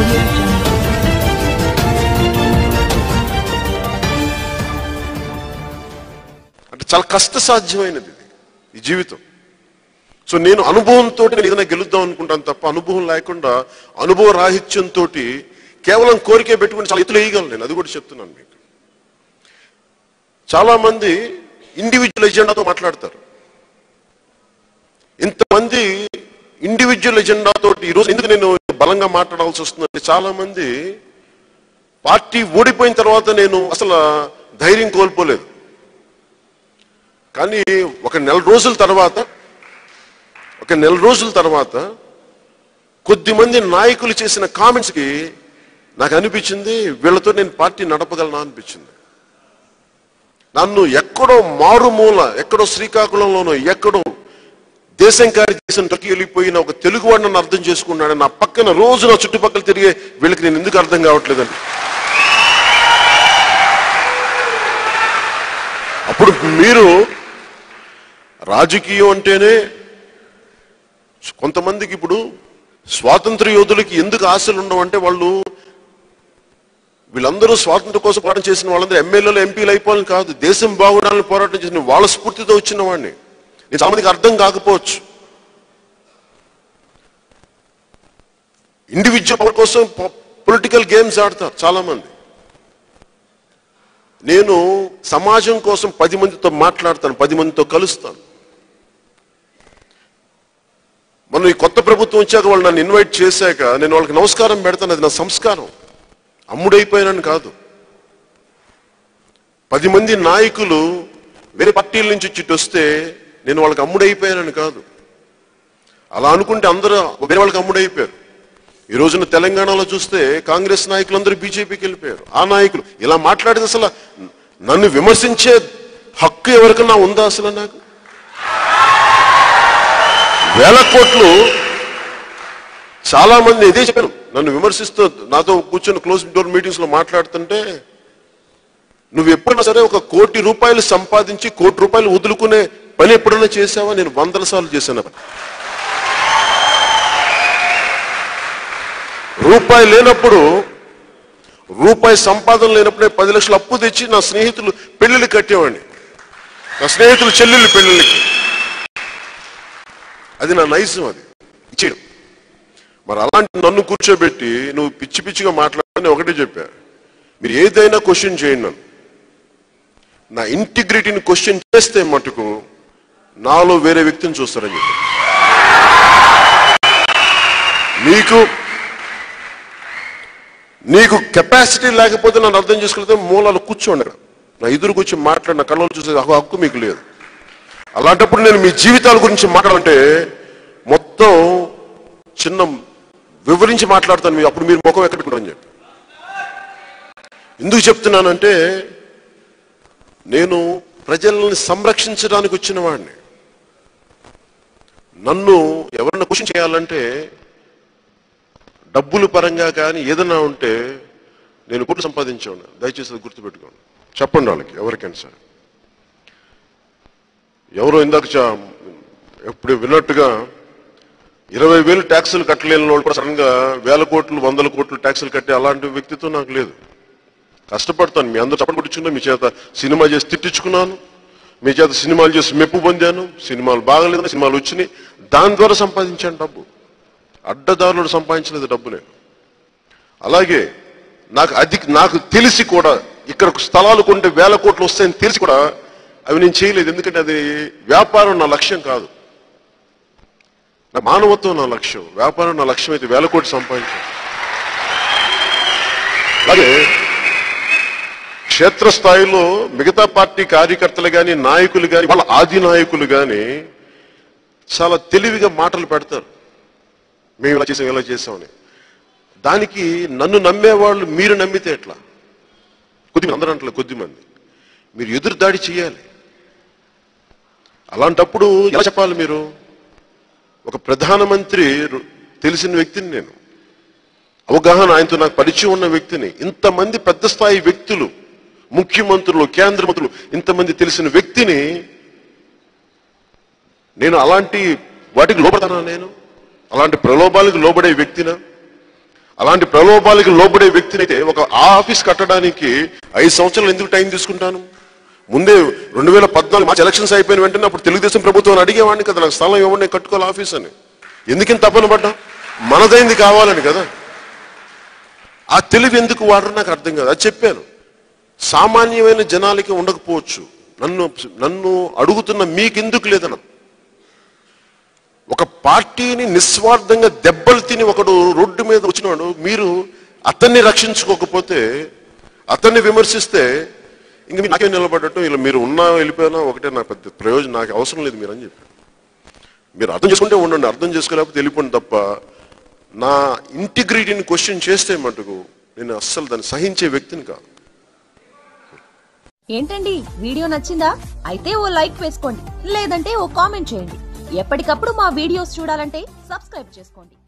audio jungle. అంటే చాలా కష్ట సాధ్యమైనది ఇది ఈ జీవితం సో నేను అనుభవంతో నేను ఏదైనా గెలుద్దాం అనుకుంటాను తప్ప అనుభవం లేకుండా అనుభవ రాహిత్యంతో కేవలం కోరికే పెట్టుకుని చాలా ఎత్తులు వేయగలను నేను అది కూడా చెప్తున్నాను మీకు చాలా మంది ఇండివిజువల్ ఎజెండాతో మాట్లాడతారు ఇంతమంది ఇండివిజువల్ ఎజెండాతో ఈరోజు ఎందుకు నేను బలంగా మాట్లాడాల్సి వస్తుందంటే చాలా మంది పార్టీ ఓడిపోయిన తర్వాత నేను అసలు ధైర్యం కోల్పోలేదు కానీ ఒక నెల రోజుల తర్వాత ఒక నెల రోజుల తర్వాత కొద్దిమంది నాయకులు చేసిన కామెంట్స్కి నాకు అనిపించింది వీళ్ళతో నేను పార్టీ నడపగలనా అనిపించింది నన్ను ఎక్కడో మారుమూల ఎక్కడో శ్రీకాకుళంలోనో ఎక్కడో దేశం కారి దేశం తొక్కి వెళ్ళిపోయిన ఒక తెలుగు వాడు నన్ను అర్థం చేసుకున్నాడు నా పక్కన రోజు నా చుట్టుపక్కల తిరిగే వీళ్ళకి నేను ఎందుకు అర్థం కావట్లేదని అప్పుడు మీరు రాజకీయం అంటేనే కొంతమందికి ఇప్పుడు స్వాతంత్ర యోధులకి ఎందుకు ఆశలు ఉండవంటే వాళ్ళు వీళ్ళందరూ స్వాతంత్రం కోసం పోరాటం చేసిన వాళ్ళందరూ ఎమ్మెల్యేలు ఎంపీలు అయిపోవాలని కాదు దేశం బాగుండాలని పోరాటం చేసిన వాళ్ళ స్ఫూర్తితో వచ్చిన వాడిని నేను చాలా మందికి అర్థం కాకపోవచ్చు ఇండివిజువల్ పవర్ కోసం పొలిటికల్ గేమ్స్ ఆడతారు చాలా మంది నేను సమాజం కోసం పది మందితో మాట్లాడతాను పది మందితో కలుస్తాను మనం ఈ కొత్త ప్రభుత్వం వచ్చాక వాళ్ళు నన్ను ఇన్వైట్ చేశాక నేను వాళ్ళకి నమస్కారం పెడతాను అది నా సంస్కారం అమ్ముడైపోయానని కాదు పది మంది నాయకులు వేరే పార్టీల నుంచి చిట్టు వస్తే నేను వాళ్ళకి అమ్ముడైపోయానని కాదు అలా అనుకుంటే అందరూ వేరే వాళ్ళకి అమ్ముడైపోయారు ఈ రోజున తెలంగాణలో చూస్తే కాంగ్రెస్ నాయకులందరూ బీజేపీకి వెళ్ళిపోయారు ఆ నాయకులు ఇలా మాట్లాడితే అసలు నన్ను విమర్శించే హక్కు ఎవరికన్నా ఉందా అసలు నాకు వేల కోట్లు చాలా మంది ఇదే చెప్పారు నన్ను విమర్శిస్తూ నాతో కూర్చొని క్లోజ్ డోర్ మీటింగ్స్ లో మాట్లాడుతుంటే నువ్వు ఎప్పుడైనా సరే ఒక కోటి రూపాయలు సంపాదించి కోటి రూపాయలు వదులుకునే పని ఎప్పుడైనా చేసావా నేను వందల సార్లు చేశాను ఆ పని. రూపాయి లేనప్పుడు రూపాయి సంపాదన లేనప్పుడే పది లక్షలు అప్పు తెచ్చి నా స్నేహితులు పెళ్లిళ్ళు కట్టేవాడిని నా స్నేహితులు చెల్లెళ్ళు పెళ్లిళ్ళకి అది నా నైజం అది ఇచ్చేయడం మరి అలాంటి నన్ను కూర్చోబెట్టి నువ్వు పిచ్చి పిచ్చిగా మాట్లాడని ఒకటే చెప్పా మీరు ఏదైనా క్వశ్చన్ చేయండి నన్ను నా ఇంటిగ్రిటీని క్వశ్చన్ చేస్తే మటుకు నాలో వేరే వ్యక్తిని చూస్తారని చెప్పి నీకు నీకు కెపాసిటీ లేకపోతే నన్ను అర్థం చేసుకుంటే మూలాలు కూర్చోండి అక్కడ. నా ఎదురు కూర్చొని మాట్లాడిన కళ్ళలో చూసే హక్కు- హక్కు మీకు లేదు అలాంటప్పుడు నేను మీ జీవితాల గురించి మాట్లాడంటే మొత్తం చిన్న వివరించి మాట్లాడతాను మీ అప్పుడు మీరు ముఖం ఎక్కడ పెట్టుకోరని చెప్పి ఎందుకు చెప్తున్నానంటే నేను ప్రజల్ని సంరక్షించడానికి వచ్చిన వాడిని నన్ను ఎవరన్నా క్వశ్చన్ చేయాలంటే డబ్బుల పరంగా కానీ ఏదైనా ఉంటే నేను కోట్లు సంపాదించాను దయచేసి అది గుర్తుపెట్టుకోండి చెప్పండి వాళ్ళకి ఎవరికైనా సరే ఎవరో ఇందాక చ- ఎప్పుడు విన్నట్టుగా ఇరవై వేలు ట్యాక్సులు కట్టలేని వాళ్ళు కూడా సడన్ గా వేల కోట్లు వందల కోట్లు ట్యాక్సులు కట్టే అలాంటి వ్యక్తిత్వం నాకు లేదు కష్టపడతాను మీ అందరూ చప్పటి కొట్టించుకున్నా మీ చేత సినిమా చేసి తిట్టించుకున్నాను మీ చేత సినిమాలు చేసి మెప్పు పొందాను సినిమాలు బాగలేదు సినిమాలు వచ్చినాయి దాని ద్వారా సంపాదించాను డబ్బు అడ్డదారులు సంపాదించలేదు డబ్బు నేను అలాగే నాకు అది నాకు తెలిసి కూడా ఇక్కడ స్థలాలు కొంటే వేల కోట్లు వస్తాయని తెలిసి కూడా అవి నేను చేయలేదు ఎందుకంటే అది వ్యాపారం నా లక్ష్యం కాదు నా మానవత్వం నా లక్ష్యం వ్యాపారం నా లక్ష్యం అయితే వేల కోట్లు సంపాదించాను అలాగే క్షేత్రస్థాయిలో మిగతా పార్టీ కార్యకర్తలు కానీ నాయకులు కానీ వాళ్ళ ఆది నాయకులు కానీ చాలా తెలివిగా మాటలు పెడతారు మేము ఇలా చేసాం ఇలా చేసామని దానికి నన్ను నమ్మేవాళ్ళు మీరు నమ్మితే ఎట్లా కొద్దిమంది అందరూ అంటలే కొద్దిమంది మీరు ఎదురు దాడి చేయాలి అలాంటప్పుడు ఎలా చెప్పాలి మీరు ఒక ప్రధానమంత్రి రు- తెలిసిన వ్యక్తిని నేను అవగాహన ఆయనతో నాకు పరిచయం ఉన్న వ్యక్తిని ఇంతమంది పెద్ద స్థాయి వ్యక్తులు ముఖ్యమంత్రులు కేంద్ర మంత్రులు ఇంతమంది తెలిసిన వ్యక్తిని నేను అలాంటి వాటికి లోపడతానా నేను అలాంటి ప్రలోభాలకు లోబడే వ్యక్తినా అలాంటి ప్రలోభాలకి లోబడే వ్యక్తిని అయితే ఒక ఆ ఆఫీస్ కట్టడానికి ఐదు సంవత్సరాలు ఎందుకు టైం తీసుకుంటాను ముందే రెండు వేల పద్నాలుగు మార్చి ఎలక్షన్స్ అయిపోయిన వెంటనే అప్పుడు తెలుగుదేశం ప్రభుత్వం అడిగేవాడిని కదా నాకు స్థలం ఇవ్వండి నేను కట్టుకోవాలి ఆఫీస్ అని ఎందుకని తప్పన పడ్డా మనదైంది కావాలని కదా ఆ తెలివి ఎందుకు వాడరు నాకు అర్థం కాదు అది చెప్పాను సామాన్యమైన జనాలకి ఉండకపోవచ్చు నన్ను నన్ను అడుగుతున్న మీకెందుకు లేదన్న ఒక పార్టీని నిస్వార్థంగా దెబ్బలు తిని ఒకడు రోడ్డు మీద వచ్చినాడు మీరు అతన్ని రక్షించుకోకపోతే అతన్ని విమర్శిస్తే ఇంక మీరు నాకే నిలబడటం ఇలా మీరు ఉన్నా వెళ్ళిపోయినా ఒకటే నాకు పెద్ద ప్రయోజనం నాకు అవసరం లేదు మీరు అని చెప్పారు మీరు అర్థం చేసుకుంటే ఉండండి అర్థం చేసుకోలేకపోతే వెళ్ళిపోండి తప్ప నా ఇంటిగ్రిటీని క్వశ్చన్ చేస్తే మటుకు నేను అస్సలు దాన్ని సహించే వ్యక్తిని కాదు ఏంటండి వీడియో నచ్చిందా అయితే ఓ లైక్ వేసుకోండి లేదంటే ఓ కామెంట్ చేయండి ఎప్పటికప్పుడు మా వీడియోస్ చూడాలంటే సబ్స్క్రైబ్ చేసుకోండి